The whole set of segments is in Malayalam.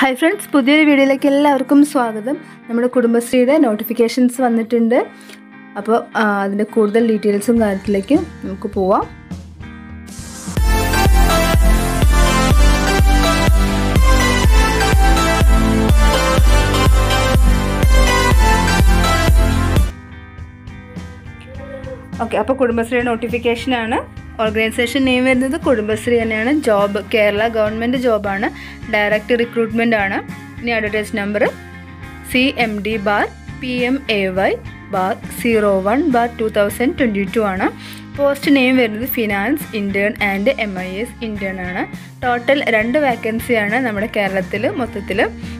ഹായ് ഫ്രണ്ട്സ് പുതിയൊരു വീഡിയോയിലേക്ക് എല്ലാവർക്കും സ്വാഗതം നമ്മുടെ കുടുംബശ്രീയുടെ നോട്ടിഫിക്കേഷൻസ് വന്നിട്ടുണ്ട് അപ്പോൾ ആ, അതിൻ്റെ കൂടുതൽ ഡീറ്റെയിൽസും കാര്യത്തിലേക്ക് നമുക്ക് പോവാം ഓക്കെ അപ്പോൾ കുടുംബശ്രീയുടെ നോട്ടിഫിക്കേഷനാണ് ഓർഗനൈസേഷൻ നെയിം വരുന്നത് കുടുംബശ്രീ തന്നെയാണ് ജോബ് കേരള ഗവൺമെൻറ് ജോബാണ് ഡയറക്റ്റ് റിക്രൂട്ട്മെൻ്റ് ആണ് ഇനി advertise number C M D bar P M A Y bar zero one bar two thousand twenty two ആണ് പോസ്റ്റ് നെയിം വരുന്നത് finance intern and M I S intern ആണ് ടോട്ടൽ രണ്ട് വേക്കൻസിയാണ് നമ്മുടെ കേരളത്തിൽ മൊത്തത്തിൽ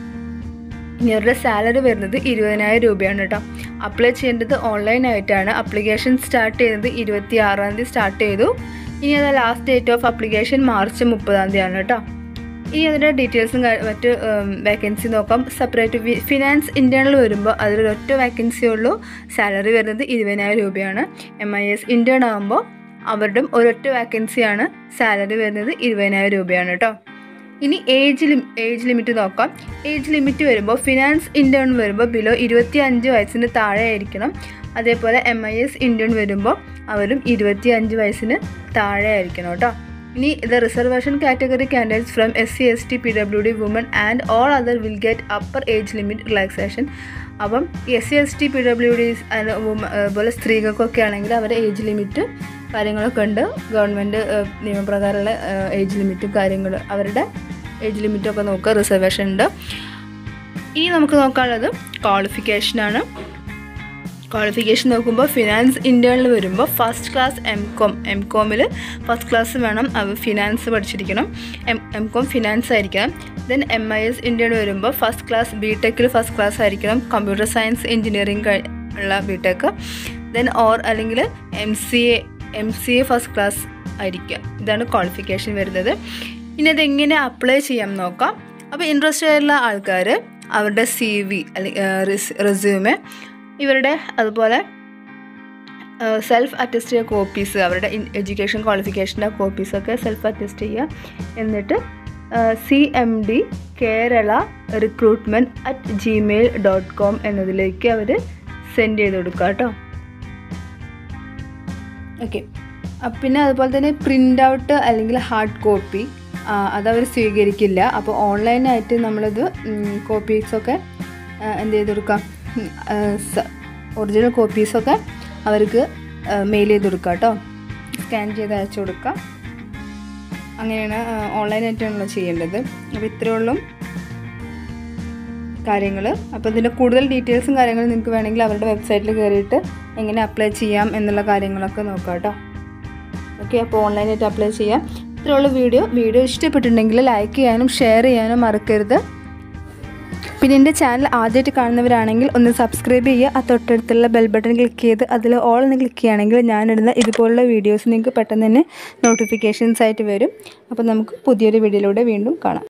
ഇവരുടെ സാലറി വരുന്നത് ഇരുപതിനായിരം രൂപയാണ് കേട്ടോ അപ്ലൈ ചെയ്യേണ്ടത് ഓൺലൈൻ ആയിട്ടാണ് അപ്ലിക്കേഷൻ സ്റ്റാർട്ട് ചെയ്യുന്നത് ഇരുപത്തി ആറാം തീയതി സ്റ്റാർട്ട് ചെയ്തു ഇനി അത് last date of application March മുപ്പതാം തീയതിയാണ് കേട്ടോ ഇനി അതിൻ്റെ ഡീറ്റെയിൽസും കാ- മറ്റ് വേക്കൻസി നോക്കാം സെപ്പറേറ്റ് ഫിനാൻസ് ഇൻറ്റേണൽ വരുമ്പോൾ അതിലൊരു ഒറ്റ വേക്കൻസി ഉള്ളൂ സാലറി വരുന്നത് ഇരുപതിനായിരം രൂപയാണ് എം ഐ എസ് ഇൻറ്റേൺ ആകുമ്പോൾ അവരുടെ ഒരൊറ്റ വേക്കൻസിയാണ് സാലറി വരുന്നത് ഇരുപതിനായിരം രൂപയാണ് കേട്ടോ ഇനി ഏജ് ലിം ഏജ് ലിമിറ്റ് നോക്കാം ഏജ് ലിമിറ്റ് വരുമ്പോൾ ഫിനാൻസ് ഇൻറ്റേൺ വരുമ്പോൾ ബിലോ ഇരുപത്തി അഞ്ച് വയസ്സിന് താഴെ ആയിരിക്കണം അതേപോലെ എം ഐ എസ് ഇൻറ്റേൺ വരുമ്പോൾ അവരും ഇരുപത്തി അഞ്ച് വയസ്സിന് താഴെ ആയിരിക്കണം കേട്ടോ ഇനി the reservation category candidates from S C S T P W D woman and all other will get upper age limit relaxation അപ്പം S C S T P W D അതുപോലെ സ്ത്രീകൾക്കൊക്കെ ആണെങ്കിൽ അവരുടെ ഏജ് ലിമിറ്റ് കാര്യങ്ങളൊക്കെ ഉണ്ട് ഗവൺമെൻറ് നിയമപ്രകാരമുള്ള ഏജ് ലിമിറ്റും കാര്യങ്ങൾ അവരുടെ ഏജ് ലിമിറ്റൊക്കെ നോക്കുക റിസർവേഷൻ ഉണ്ട് ഇനി നമുക്ക് നോക്കാനുള്ളത് ക്വാളിഫിക്കേഷനാണ് ക്വാളിഫിക്കേഷൻ നോക്കുമ്പോൾ ഫിനാൻസ് ഇൻറ്റേണിൽ വരുമ്പോൾ first class M com M കോമിൽ ഫസ്റ്റ് ക്ലാസ് വേണം അവർ ഫിനാൻസ് പഠിച്ചിരിക്കണം എം എം കോം ഫിനാൻസ് ആയിരിക്കണം then M I S intern വരുമ്പോൾ ഫസ്റ്റ് ക്ലാസ് ബി ടെക്കിൽ ഫസ്റ്റ് ക്ലാസ് ആയിരിക്കണം കമ്പ്യൂട്ടർ സയൻസ് എഞ്ചിനീയറിംഗ് ഉള്ള ബി ടെക്ക് ദെൻ ഓർ അല്ലെങ്കിൽ M C A M C A first class ആയിരിക്കുക ഇതാണ് ക്വാളിഫിക്കേഷൻ വരുന്നത് ഇനി അതെങ്ങനെ അപ്ലൈ ചെയ്യാം നോക്കാം അപ്പോൾ ഇൻട്രസ്റ്റ് ആയിട്ടുള്ള ആൾക്കാർ അവരുടെ സി വി അല്ലെങ്കിൽ റെസ്യൂമെ ഇവരുടെ അതുപോലെ സെൽഫ് അറ്റസ്റ്റ് ചെയ്യുക കോപ്പീസ് അവരുടെ എഡ്യൂക്കേഷൻ ക്വാളിഫിക്കേഷൻ്റെ കോപ്പീസൊക്കെ സെൽഫ് അറ്റസ്റ്റ് ചെയ്യുക എന്നിട്ട് C M D Kerala recruitment at Gmail dot com എന്നതിലേക്ക് അവർ സെൻഡ് ചെയ്ത് കൊടുക്കുക കേട്ടോ ഓക്കെ പിന്നെ അതുപോലെ തന്നെ പ്രിൻ്റ് ഔട്ട് അല്ലെങ്കിൽ ഹാർഡ് കോപ്പി അതവർ സ്വീകരിക്കില്ല അപ്പോൾ ഓൺലൈനായിട്ട് നമ്മളിത് കോപ്പീസൊക്കെ എന്ത് ചെയ്ത് കൊടുക്കാം ഒറിജിനൽ കോപ്പീസൊക്കെ അവർക്ക് മെയിൽ ചെയ്ത് കൊടുക്കുക കേട്ടോ സ്കാൻ ചെയ്ത് അയച്ചു കൊടുക്കുക അങ്ങനെയാണ് ഓൺലൈനായിട്ടാണല്ലോ ചെയ്യേണ്ടത് അപ്പോൾ ഇത്രയേ ഉള്ളൂ കാര്യങ്ങൾ അപ്പോൾ ഇതിൻ്റെ കൂടുതൽ ഡീറ്റെയിൽസും കാര്യങ്ങളും നിങ്ങൾക്ക് വേണമെങ്കിൽ അവരുടെ വെബ്സൈറ്റിൽ കയറിയിട്ട് എങ്ങനെ അപ്ലൈ ചെയ്യാം എന്നുള്ള കാര്യങ്ങളൊക്കെ നോക്കാം കേട്ടോ ഓക്കെ അപ്പോൾ ഓൺലൈനായിട്ട് അപ്ലൈ ചെയ്യാം ഇത്രയുള്ള വീഡിയോ വീഡിയോ ഇഷ്ടപ്പെട്ടിട്ടുണ്ടെങ്കിൽ ലൈക്ക് ചെയ്യാനും ഷെയർ ചെയ്യാനും മറക്കരുത് പിന്നെ എൻ്റെ ചാനൽ ആദ്യമായിട്ട് കാണുന്നവരാണെങ്കിൽ ഒന്ന് സബ്സ്ക്രൈബ് ചെയ്യുക ആ തൊട്ടടുത്തുള്ള ബെൽ ബട്ടൺ ക്ലിക്ക് ചെയ്ത് അതിൽ ഓൾ എന്ന് ക്ലിക്ക് ചെയ്യുകയാണെങ്കിൽ ഞാനിടുന്ന ഇതുപോലുള്ള വീഡിയോസ് നിങ്ങൾക്ക് പെട്ടെന്ന് തന്നെ നോട്ടിഫിക്കേഷൻസ് ആയിട്ട് വരും അപ്പോൾ നമുക്ക് പുതിയൊരു വീഡിയോയിലൂടെ വീണ്ടും കാണാം